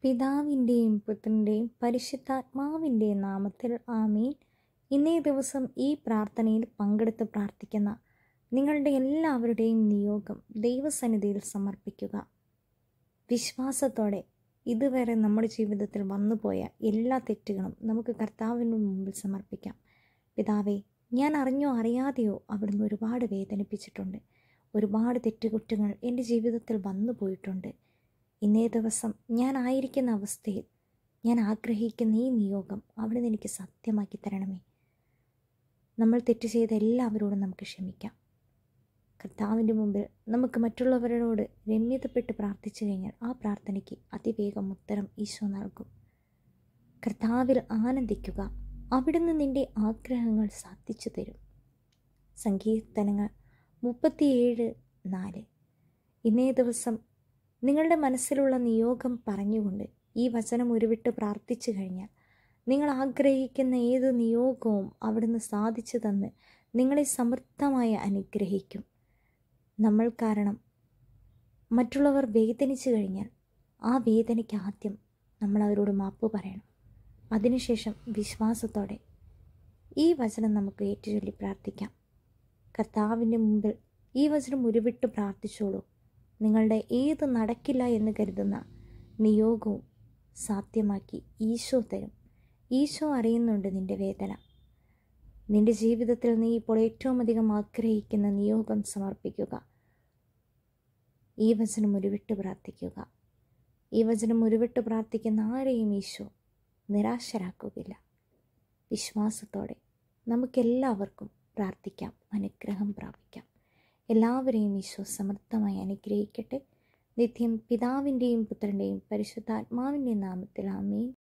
പിതാവിൻ്റെയും പുത്രൻ്റെയും പരിശുദ്ധാത്മാവിൻ്റെയും നാമത്തിൽ ആമീൻ ഇന്നേ ദിവസം ഈ പ്രാർത്ഥനയിൽ പങ്കെടുത്ത് പ്രാർത്ഥിക്കുന്ന നിങ്ങളുടെ എല്ലാവരുടെയും നിയോഗം ദൈവസന്നിധിയിൽ സമർപ്പിക്കുക വിശ്വാസത്തോടെ ഇതുവരെ നമ്മുടെ ജീവിതത്തിൽ വന്നുപോയ എല്ലാ തെറ്റുകളും നമുക്ക് കർത്താവിന് മുമ്പിൽ സമർപ്പിക്കാം പിതാവേ ഞാൻ അറിഞ്ഞോ അറിയാതെയോ അവിടുന്ന് ഒരുപാട് വേദനിപ്പിച്ചിട്ടുണ്ട് ഒരുപാട് തെറ്റുകുറ്റങ്ങൾ എൻ്റെ ജീവിതത്തിൽ വന്നു പോയിട്ടുണ്ട് ഇന്നേ ദിവസം ഞാൻ ആയിരിക്കുന്ന അവസ്ഥയിൽ ഞാൻ ആഗ്രഹിക്കുന്ന ഈ നിയോഗം അവിടുന്ന് എനിക്ക് സത്യമാക്കി തരണമേ നമ്മൾ തെറ്റ് ചെയ്ത എല്ലാവരോടും നമുക്ക് ക്ഷമിക്കാം കർത്താവിൻ്റെ മുമ്പിൽ നമുക്ക് മറ്റുള്ളവരോട് രമ്യതപ്പെട്ട് പ്രാർത്ഥിച്ചു കഴിഞ്ഞാൽ ആ പ്രാർത്ഥനയ്ക്ക് അതിവേഗം ഉത്തരം ഈശോ നൽകും കർത്താവിൽ ആനന്ദിക്കുക അവിടുന്ന് നിന്റെ ആഗ്രഹങ്ങൾ സാധിച്ചു തരും സങ്കീർത്തനങ്ങൾ മുപ്പത്തിയേഴ് നാല് ഇന്നേ ദിവസം നിങ്ങളുടെ മനസ്സിലുള്ള നിയോഗം പറഞ്ഞുകൊണ്ട് ഈ വചനം ഉരുവിട്ട് പ്രാർത്ഥിച്ചു കഴിഞ്ഞാൽ നിങ്ങൾ ആഗ്രഹിക്കുന്ന ഏത് നിയോഗവും അവിടുന്ന് സാധിച്ചു തന്ന് നിങ്ങളെ സമൃദ്ധമായി അനുഗ്രഹിക്കും നമ്മൾ കാരണം മറ്റുള്ളവർ വേദനിച്ചു കഴിഞ്ഞാൽ ആ വേദനയ്ക്ക് ആദ്യം നമ്മൾ അവരോട് മാപ്പ് പറയണം അതിനുശേഷം വിശ്വാസത്തോടെ ഈ വചനം നമുക്ക് ഏറ്റുചൊല്ലി പ്രാർത്ഥിക്കാം കർത്താവിൻ്റെ മുമ്പിൽ ഈ വചനം ഉരുവിട്ട് പ്രാർത്ഥിച്ചോളൂ നിങ്ങളുടെ ഏത് നടക്കില്ല എന്ന് കരുതുന്ന നിയോഗവും സാധ്യമാക്കി ഈശോ തരും ഈശോ അറിയുന്നുണ്ട് നിൻ്റെ വേദന നിൻ്റെ ജീവിതത്തിൽ നീ ഇപ്പോൾ ഏറ്റവും അധികം ആഗ്രഹിക്കുന്ന നിയോഗം സമർപ്പിക്കുക ഈ വചനം ഉരുവിട്ട് പ്രാർത്ഥിക്കുക ഈ വചനം ഉരുവിട്ട് പ്രാർത്ഥിക്കുന്ന ആരെയും ഈശോ നിരാശരാക്കുകയില്ല വിശ്വാസത്തോടെ നമുക്കെല്ലാവർക്കും പ്രാർത്ഥിക്കാം അനുഗ്രഹം പ്രാപിക്കാം എല്ലാവരെയും ഈശോ സമൃദ്ധമായി അനുഗ്രഹിക്കട്ടെ നിത്യം പിതാവിൻ്റെയും പുത്രൻ്റെയും പരിശുദ്ധാത്മാവിൻ്റെയും നാമത്തിൽ ആമീൻ